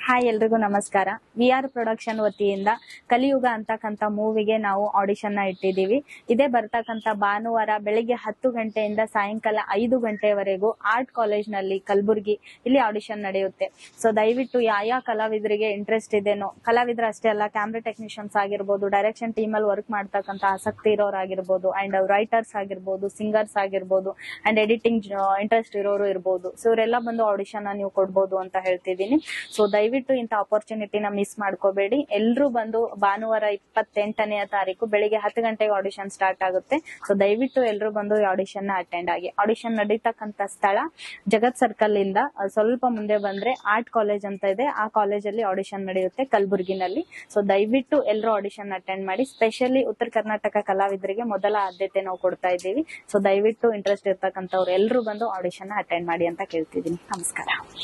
hi ಎಲ್ರಿಗೂ ನಮಸ್ಕಾರ we are production ವತಿಯಿಂದ ಕಲಿಯುಗ ಅಂತಕ್ಕಂಥ ಮೂವಿಗೆ ನಾವು ಆಡಿಷನ್ ನ ಇಟ್ಟಿದ್ದೀವಿ ಇದೇ ಬರ್ತಕ್ಕಂಥ ಭಾನುವಾರ ಬೆಳಿಗ್ಗೆ ಹತ್ತು ಗಂಟೆಯಿಂದ ಸಾಯಂಕಾಲ ಐದು ಗಂಟೆವರೆಗೂ ಆರ್ಟ್ ಕಾಲೇಜ್ ನಲ್ಲಿ ಕಲಬುರ್ಗಿ ಇಲ್ಲಿ ಆಡಿಷನ್ ನಡೆಯುತ್ತೆ ಸೊ ದಯವಿಟ್ಟು ಯಾವ ಕಲಾವಿದರಿಗೆ ಇಂಟ್ರೆಸ್ಟ್ ಇದೆನೋ ಕಲಾವಿದ್ರ ಅಷ್ಟೇ ಅಲ್ಲ ಕ್ಯಾಮ್ರಾ ಟೆಕ್ನಿಷಿಯನ್ಸ್ ಆಗಿರ್ಬೋದು ಡೈರೆಕ್ಷನ್ ಟೀಮ್ ಅಲ್ಲಿ ವರ್ಕ್ ಮಾಡ್ತಕ್ಕಂಥ ಆಸಕ್ತಿ ಇರೋರಾಗಿರ್ಬೋದು ಅಂಡ್ ರೈಟರ್ಸ್ ಆಗಿರ್ಬೋದು ಸಿಂಗರ್ಸ್ ಆಗಿರ್ಬೋದು ಅಂಡ್ ಎಡಿಟಿಂಗ್ ಇಂಟ್ರೆಸ್ಟ್ ಇರೋರು ಇರ್ಬೋದು ಸೊ ಇವರೆಲ್ಲ ಬಂದು ಆಡಿಷನ್ ನೀವು ಕೊಡ್ಬೋದು ಅಂತ ಹೇಳ್ತಿದ್ದೀನಿ ಸೊ ದಯವಿಟ್ಟು ಇಂಥ ಆಪರ್ಚುನಿಟಿನ ಮಿಸ್ ಮಾಡ್ಕೋಬೇಡಿ ಎಲ್ಲರೂ ಬಂದು ಭಾನುವಾರ ಇಪ್ಪತ್ತೆಂಟನೆಯ ತಾರೀಕು ಬೆಳಿಗ್ಗೆ ಹತ್ತು ಗಂಟೆಗೆ ಆಡಿಷನ್ ಸ್ಟಾರ್ಟ್ ಆಗುತ್ತೆ ಸೊ ದಯವಿಟ್ಟು ಎಲ್ಲರೂ ಬಂದು ಈ ಆಡಿಷನ್ ನ ಅಟೆಂಡ್ ಆಗಿ ಆಡಿಷನ್ ನಡೀತಕ್ಕಂತ ಸ್ಥಳ ಜಗತ್ ಸರ್ಕಲ್ ಇಂದ ಅಹ್, ಸ್ವಲ್ಪ ಮುಂದೆ ಬಂದ್ರೆ ಆರ್ಟ್ ಕಾಲೇಜ್ ಅಂತ ಇದೆ ಆ ಕಾಲೇಜಲ್ಲಿ ಆಡಿಷನ್ ನಡೆಯುತ್ತೆ ಕಲಬುರ್ಗಿನಲ್ಲಿ ಸೊ ದಯವಿಟ್ಟು ಎಲ್ಲರೂ ಆಡಿಷನ್ ಅಟೆಂಡ್ ಮಾಡಿ ಸ್ಪೆಷಲಿ ಉತ್ತರ ಕರ್ನಾಟಕ ಕಲಾವಿದರಿಗೆ ಮೊದಲ ಆದ್ಯತೆ ನಾವು ಕೊಡ್ತಾ ಇದ್ದೀವಿ ಸೊ ದಯವಿಟ್ಟು ಇಂಟ್ರೆಸ್ಟ್ ಇರ್ತಕ್ಕಂಥವ್ರು ಎಲ್ಲರೂ ಬಂದು ಆಡಿಷನ್ ಅಟೆಂಡ್ ಮಾಡಿ ಅಂತ ಕೇಳ್ತಿದ್ದೀನಿ ನಮಸ್ಕಾರ